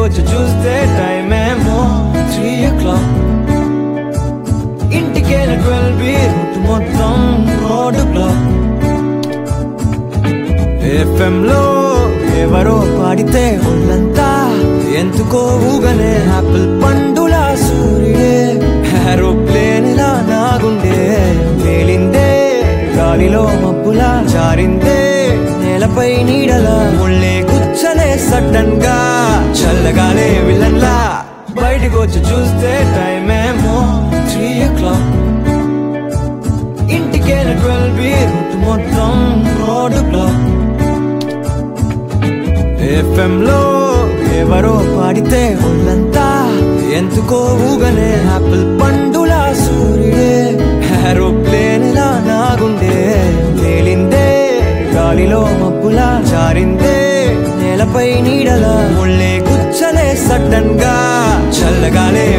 వచ్చి చూస్తే టైం ఏమో త్రీ ఓ క్లాక్ ఇంటికేన ట్వెల్వ్ బి రూట్ మొత్తం రోడ్డు బ్లాక్ ఎఫ్ఎం లో ఎవరో పాడితే ఒళ్ళంతా ఎందుకో ఊగనే ఆపిల్ పండులా సూర్యుడే ఏరోప్లేన్ లా నాగుండే తేలిందే గాలిలో మబ్బులా జారిందే నేలపై నీడలా ముళ్ళే గుచ్చలే సడన్ గా చల్లగాలే విలన్లా బయటకు వచ్చి చూస్తే టైం ఏమో త్రీ ఓ క్లాక్ ఇంటికేన ట్వెల్వ్ బి రూట్ మొత్తం రోడ్డు బ్లాక్ ఎఫ్ఎం లో ఎవరో పాడితే ఒళ్ళంతా ఎందుకో ఊగనే ఆపిల్ పండులా సూర్యుడే ఏరోప్లేన్ లా నాగుండే తేలిందే గాలిలో మబ్బులా జారిందే నేలపై నీడలా ముళ్ళే గుచ్చలే సడన్ గా చల్లగాలే